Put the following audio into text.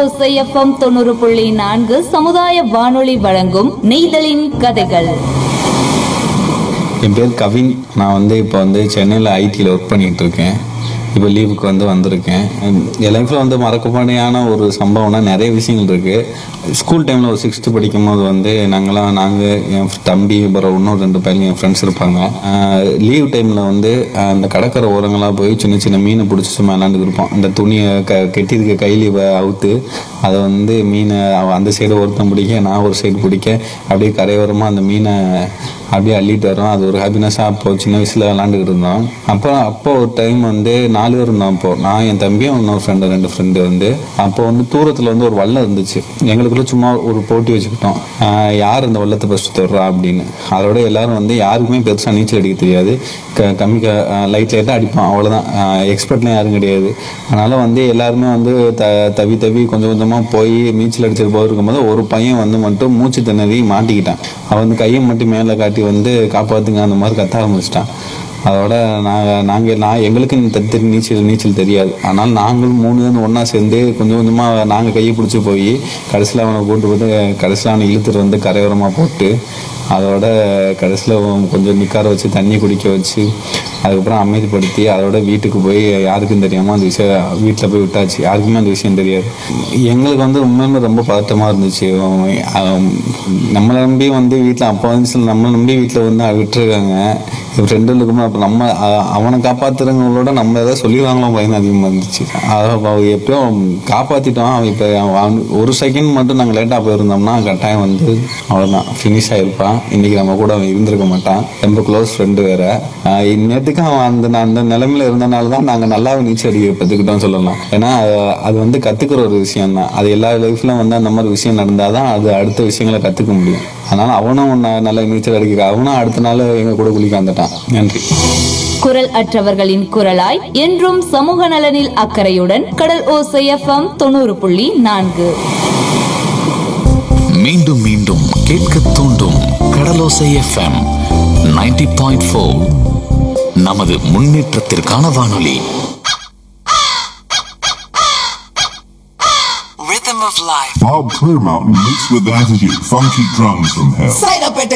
ஓசை எஃப்எம் தொண்ணூறு புள்ளி நான்கு சமுதாய வானொலி வழங்கும் நெய்தலின் கதைகள் என் பேர் கவின் நான் வந்து இப்போ வந்து சென்னையில் ஐடியில் ஒர்க் பண்ணிகிட்டு இருக்கேன் இப்போ லீவுக்கு வந்து வந்திருக்கேன் உம், என் லைஃப்பில் வந்து மறக்கப்பாடியான ஒரு சம்பவம்னா நிறைய விஷயங்கள் இருக்குது ஸ்கூல் டைமில் ஒரு சிக்ஸ்த்து படிக்கும் போது வந்து நாங்களாம் நாங்கள் என் தம்பி அப்புறம் இன்னும் ரெண்டு பையன் என் ஃப்ரெண்ட்ஸ் இருப்பாங்க லீவ் டைமில் வந்து ஆஹ், அந்த கடற்கரை ஓரங்களாக போய் சின்ன சின்ன மீனை பிடிச்சி சும்மா விளாண்டுட்டு இருப்போம் அந்த துணியை க கெட்டியிருக்க கையில் அவுத்து அதை வந்து மீனை அவன் அந்த சைடு ஒருத்தன் பிடிக்க நான் ஒரு சைடு பிடிக்க அப்படியே கரையோரமாக அந்த மீனை அப்படியே அள்ளிட்டு வரோம் அது ஒரு ஹாப்பினஸாக அப்போ சின்ன வயசில் விளாண்டுக்கிட்டு இருந்தோம் அப்போ அப்போ ஒரு டைம் வந்து நாலு பேர் இருந்தோம் அப்போ நான் என் தம்பியும் இன்னொரு ஃப்ரெண்டு ரெண்டு ஃப்ரெண்டு வந்து அப்போ வந்து தூரத்தில் வந்து ஒரு வல்லம் இருந்துச்சு எங்களுக்குள்ள சும்மா ஒரு போட்டி வச்சுக்கிட்டோம் ஆஹ் யார் இந்த வல்லத்தை ஃபஸ்ட்டு தொடுறா அப்படின்னு அதோட எல்லாரும் வந்து யாருக்குமே பெருசாக நீச்சல் அடிக்க தெரியாது க கம்மி க லைட் லைட்டாக அடிப்போம் அவ்வளோதான் எக்ஸ்பர்ட்லாம் யாரும் கிடையாது அதனால் வந்து எல்லாருமே வந்து த தவி தவி கொஞ்சம் கொஞ்சமாக போய் நீச்சல் அடிச்சிட்டு போயிருக்கும் போது ஒரு பையன் வந்து மட்டும் மூச்சு திணறி மாட்டிக்கிட்டான் அவன் வந்து கையை மட்டும் மேலே காட்டி வந்து காப்பாற்றுங்க அந்த மாதிரி கத்த ஆரம்பிச்சிட்டான் அதோட நாங்கள் நாங்கள் நான் எங்களுக்கு தத்து நீச்சல் நீச்சல் தெரியாது ஆனால் நாங்களும் மூணு பேரும் ஒன்றா சேர்ந்து கொஞ்சம் கொஞ்சமாக நாங்கள் கையை பிடிச்சி போய் கடைசியில் அவனை கூட்டு போட்டு கடைசியில் அவனை இழுத்துட்டு வந்து கரையோரமாக போட்டு அதோட கடைசியில் கொஞ்சம் நிற்கார வச்சு தண்ணி குடிக்க வச்சு அதுக்கப்புறம் அமைதிப்படுத்தி அதோட வீட்டுக்கு போய் யாருக்கும் தெரியாமல் அந்த விஷயம் வீட்டில் போய் விட்டாச்சு யாருக்குமே அந்த விஷயம் தெரியாது எங்களுக்கு வந்து உண்மையுமே ரொம்ப பதட்டமாக இருந்துச்சு அவன் நம்மளை நம்பி வந்து வீட்டில் அப்போ வந்து சில நம்மளை நம்பி வீட்டில் வந்து விட்டுருக்காங்க ஃப்ரெண்டு இருக்கும்போது அப்போ நம்ம அ- அவனை காப்பாத்துறவங்களோட நம்ம ஏதாவது சொல்லிடுவாங்களோ பயந்து அதிகமாக இருந்துச்சு அதை அவன் எப்படியோ காப்பாற்றிட்டோம் அவன் இப்போ அவன் ஒரு செகண்ட் மட்டும் நாங்கள் லேட்டாக போயிருந்தோம்னா கட்டாயம் வந்து அவ்வளோதான் ஃபினிஷ் ஆகிருப்பான் இன்னைக்கு நம்ம கூட அவன் இருந்திருக்க மாட்டான் ரொம்ப க்ளோஸ் ஃப்ரெண்டு வேற ஆஹ் இன்னத்துக்கு அவன் அந்த அந்த நிலைமையில இருந்தனால தான் நாங்கள் நல்லா நீச்சல் அடிக்க கற்றுக்கிட்டோம் சொல்லலாம் ஏன்னா அது- அது வந்து கற்றுக்கிற ஒரு விஷயம் தான் அது எல்லா லைஃப்ல வந்து அந்த மாதிரி விஷயம் நடந்தால் தான் அது அடுத்த விஷயங்களை கற்றுக்க முடியும் அதனால அவனும் ந- நல்லா நீச்சல் அடிக்க அவனும் அடுத்த நாள் எங்கள் கூட குளிக்க வந்துட்டான் நன்றி குரல் அற்றவர்களின் குரலாய் என்றும் சமூக நலனில் அக்கறையுடன் கடல் ஓசை எஃப்எம் தொண்ணூறு புள்ளி நான்கு மீண்டும் மீண்டும் கேட்க தூண்டும் கடலோசை எஃப்எம் 90.4 பாயிண்ட் ஃபோர் நமது முன்னேற்றத்திற்கான வானொலி Rhythm of life. Bob Clearmountain mixed with attitude, funky drums from hell. Sight up at the